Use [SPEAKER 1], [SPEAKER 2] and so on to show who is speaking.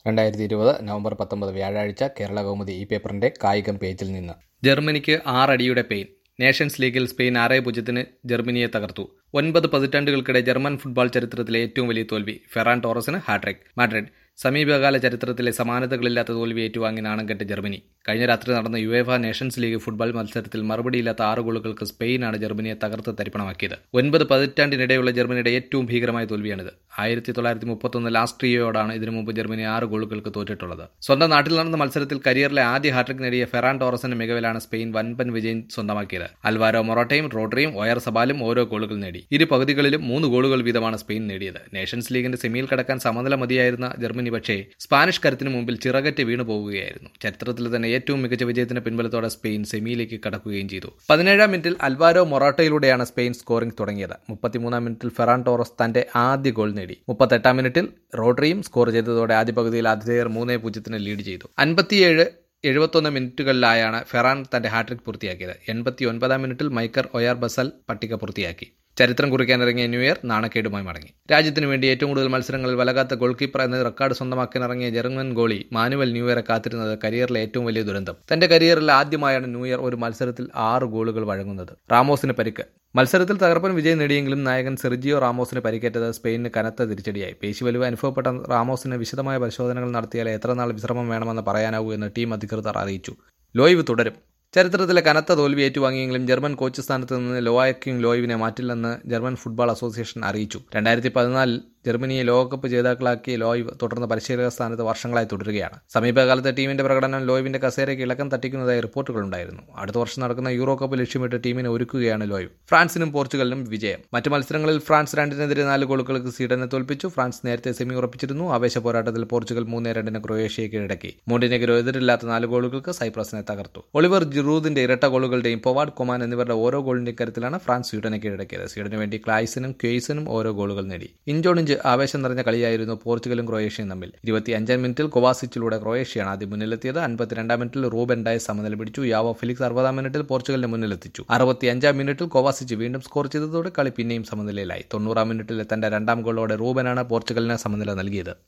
[SPEAKER 1] രണ്ടായിരത്തി ഇരുപത് നവംബർ പത്തൊമ്പത് വ്യാഴാഴ്ച കേരള കൗമുദി ഈ പേപ്പറിന്റെ കായികം പേജിൽ നിന്ന് ജർമ്മനിക്ക് ആറടിയുടെ പെയിൻ നേഷൻസ് ലീഗിൽ സ്പെയിൻ ആറ് പൂജ്യത്തിന് ജർമ്മനിയെ തകർത്തു ഒൻപത് പതിറ്റാണ്ടുകൾക്കിടെ ജർമ്മൻ ഫുട്ബോൾ ചരിത്രത്തിലെ ഏറ്റവും വലിയ തോൽവി ഫെറാൻ ടോറസിന് ഹാട്രിക് മാഡ്രിഡ് സമീപകാല ചരിത്രത്തിലെ സമാനതകളില്ലാത്ത തോൽവി ഏറ്റുവാങ്ങി നാണം കെട്ട ജർമ്മനി കഴിഞ്ഞ രാത്രി നടന്ന യുവേഫ നേഷൻസ് ലീഗ് ഫുട്ബോൾ മത്സരത്തിൽ മറുപടിയില്ലാത്ത ആറ് ഗോളുകൾക്ക് സ്പെയിനാണ് ജർമ്മനിയെ തകർത്ത് തരിപ്പണമാക്കിയത് ഒൻപത് പതിറ്റാണ്ടിനിടെയുള്ള ജർമ്മനിയുടെ ഏറ്റവും ഭീകരമായ തോൽവിയാണിത് ആയിരത്തി തൊള്ളായിരത്തി മുപ്പത്തൊന്നിൽ ആസ്ട്രിയയോടാണ് ഇതിനു മുമ്പ് ജർമ്മനി ആറ് ഗോളുകൾക്ക് തോറ്റിട്ടുള്ളത് സ്വന്തം നാട്ടിൽ നടന്ന മത്സരത്തിൽ കരിയറിലെ ആദ്യ ഹാട്രിക് നേടിയ ഫെറാൻ ടോറസിന്റെ മികവിലാണ് സ്പെയിൻ വൻപൻ വിജയം സ്വന്തമാക്കിയത് അൽവാരോ മൊറോട്ടയും റോഡറിയും ഒയർ സബാലും ഓരോ ഗോളുകൾ നേടി ഇരു പകുതികളിലും മൂന്ന് ഗോളുകൾ വീതമാണ് സ്പെയിൻ നേടിയത് നേഷൻസ് ലീഗിന്റെ സെമിയിൽ കടക്കാൻ സമനില മതിയായിരുന്ന ജർമ്മനി പക്ഷേ സ്പാനിഷ് കരുത്തിന് മുമ്പിൽ ചിറകറ്റ് വീണു പോവുകയായിരുന്നു ചരിത്രത്തിൽ തന്നെ ഏറ്റവും മികച്ച വിജയത്തിന്റെ പിൻബലത്തോടെ സ്പെയിൻ സെമിയിലേക്ക് കടക്കുകയും ചെയ്തു പതിനേഴാം മിനിറ്റിൽ അൽവാരോ മൊറാട്ടയിലൂടെയാണ് സ്പെയിൻ സ്കോറിംഗ് തുടങ്ങിയത് മുപ്പത്തിമൂന്നാം മിനിറ്റിൽ ഫെറാൻ ടോറസ് തന്റെ ആദ്യ ഗോൾ നേടി മുപ്പത്തെട്ടാം മിനിറ്റിൽ റോഡറിയും സ്കോർ ചെയ്തതോടെ ആദ്യ പകുതിയിൽ ആതിഥേയർ മൂന്നേ പൂജ്യത്തിന് ലീഡ് ചെയ്തു അൻപത്തിയേഴ് എഴുപത്തൊന്ന് മിനിറ്റുകളിലായാണ് ഫെറാൻ തന്റെ ഹാട്രിക് പൂർത്തിയാക്കിയത് എൺപത്തി ഒൻപതാം മിനിറ്റിൽ മൈക്കർ ഒയാർ ബസൽ പട്ടിക പൂർത്തിയാക്കി ചരിത്രം കുറിക്കാനിറങ്ങിയ ന്യൂ ഇയർ നാണക്കേടുമായി മടങ്ങി രാജ്യത്തിനു വേണ്ടി ഏറ്റവും കൂടുതൽ മത്സരങ്ങളിൽ വലകാത്ത ഗോൾ കീപ്പർ എന്ന റെക്കോർഡ് സ്വന്തമാക്കാനിറങ്ങിയ ജർമ്മൻ ഗോളി മാനുവൽ ന്യൂ ഇയറെ കാത്തിരുന്നത് കരിയറിലെ ഏറ്റവും വലിയ ദുരന്തം തന്റെ കരിയറിൽ ആദ്യമായാണ് ന്യൂ ഇയർ ഒരു മത്സരത്തിൽ ആറ് ഗോളുകൾ വഴങ്ങുന്നത് റാമോസിന് പരിക്ക് മത്സരത്തിൽ തകർപ്പൻ വിജയം നേടിയെങ്കിലും നായകൻ സെർജിയോ റാമോസിന് പരിക്കേറ്റത് സ്പെയിനിന് കനത്ത തിരിച്ചടിയായി പേശിവലിവ് അനുഭവപ്പെട്ട റാമോസിന് വിശദമായ പരിശോധനകൾ നടത്തിയാൽ എത്ര നാൾ വിശ്രമം വേണമെന്ന് പറയാനാവൂ എന്ന് ടീം അധികൃതർ അറിയിച്ചു ലോയിവ് തുടരും ചരിത്രത്തിലെ കനത്ത തോൽവി ഏറ്റുവാങ്ങിയെങ്കിലും ജർമ്മൻ കോച്ച് സ്ഥാനത്ത് നിന്ന് ലോയാക്കിംഗ് ലോയിവിനെ മാറ്റില്ലെന്ന് ജർമ്മൻ ഫുട്ബോൾ അസോസിയേഷൻ അറിയിച്ചു രണ്ടായിരത്തി പതിനാലിൽ ജർമ്മനിയെ ലോകകപ്പ് ജേതാക്കളാക്കിയ ലോയിവ് തുടർന്ന് പരിശീലക സ്ഥാനത്ത് വർഷങ്ങളായി തുടരുകയാണ് സമീപകാലത്ത് ടീമിന്റെ പ്രകടനം ലോയിവിന്റെ കസേരയ്ക്ക് ഇളക്കം തട്ടിക്കുന്നതായി റിപ്പോർട്ടുകളുണ്ടായിരുന്നു അടുത്ത വർഷം നടക്കുന്ന യൂറോ കപ്പ് ലക്ഷ്യമിട്ട് ടീമിനെ ഒരുക്കുകയാണ് ലോയിവ് ഫ്രാൻസിനും പോർച്ചുഗലിനും വിജയം മറ്റ് മത്സരങ്ങളിൽ ഫ്രാൻസ് രണ്ടിനെതിരെ നാല് ഗോളുകൾക്ക് സ്വീഡനെ തോൽപ്പിച്ചു ഫ്രാൻസ് നേരത്തെ സെമി ഉറപ്പിച്ചിരുന്നു ആവേശ പോരാട്ടത്തിൽ പോർച്ചുഗൽ മൂന്നേ രണ്ടിന് ക്രൊയേഷ്യയെ കീഴടക്കി മോണ്ടിനെഗരോ എതിരില്ലാത്ത നാല് ഗോളുകൾക്ക് സൈപ്രസിനെ തകർത്തു ഒളിവർ ജിറൂദിന്റെ ഇരട്ട ഗോളുകളുടെയും പൊവാഡ് കൊമാൻ എന്നിവരുടെ ഓരോ ഗോളിന്റെയും കരുത്തിലാണ് ഫ്രാൻസ് സ്വീഡനെ കീഴടക്കിയത് സ്വീഡന് വേണ്ടി ക്ലായ്സിനും ക്വേയ്സിനും ഓരോ ഗോളുകൾ നേടി ഇഞ്ചോണിഞ്ച് ആവേശം നിറഞ്ഞ കളിയായിരുന്നു പോർച്ചുഗലും ക്രൊയേഷ്യയും തമ്മിൽ ഇരുപത്തി അഞ്ചാം മിനിറ്റിൽ കൊവാസിച്ചിലൂടെ ക്രൊയേഷ്യയാണ് ആദ്യം മുന്നിലെത്തിയത് അൻപത്തിരണ്ടാം മിനിറ്റിൽ റൂബൻ ഡയസ് സമനില പിടിച്ചു യാവോ ഫിലിക്സ് അറുപതാം മിനിറ്റിൽ പോർച്ചുഗലിന് മുന്നിലെത്തിച്ചു അറുപത്തിയഞ്ചാം മിനിറ്റിൽ കൊവാസിച്ച് വീണ്ടും സ്കോർ ചെയ്തതോടെ കളി പിന്നെയും സമനിലയിലായി തൊണ്ണൂറാം മിനിറ്റിൽ തന്റെ രണ്ടാം ഗോളോടെ റൂബനാണ് പോർച്ചുഗലിന് സമനില നൽകിയത്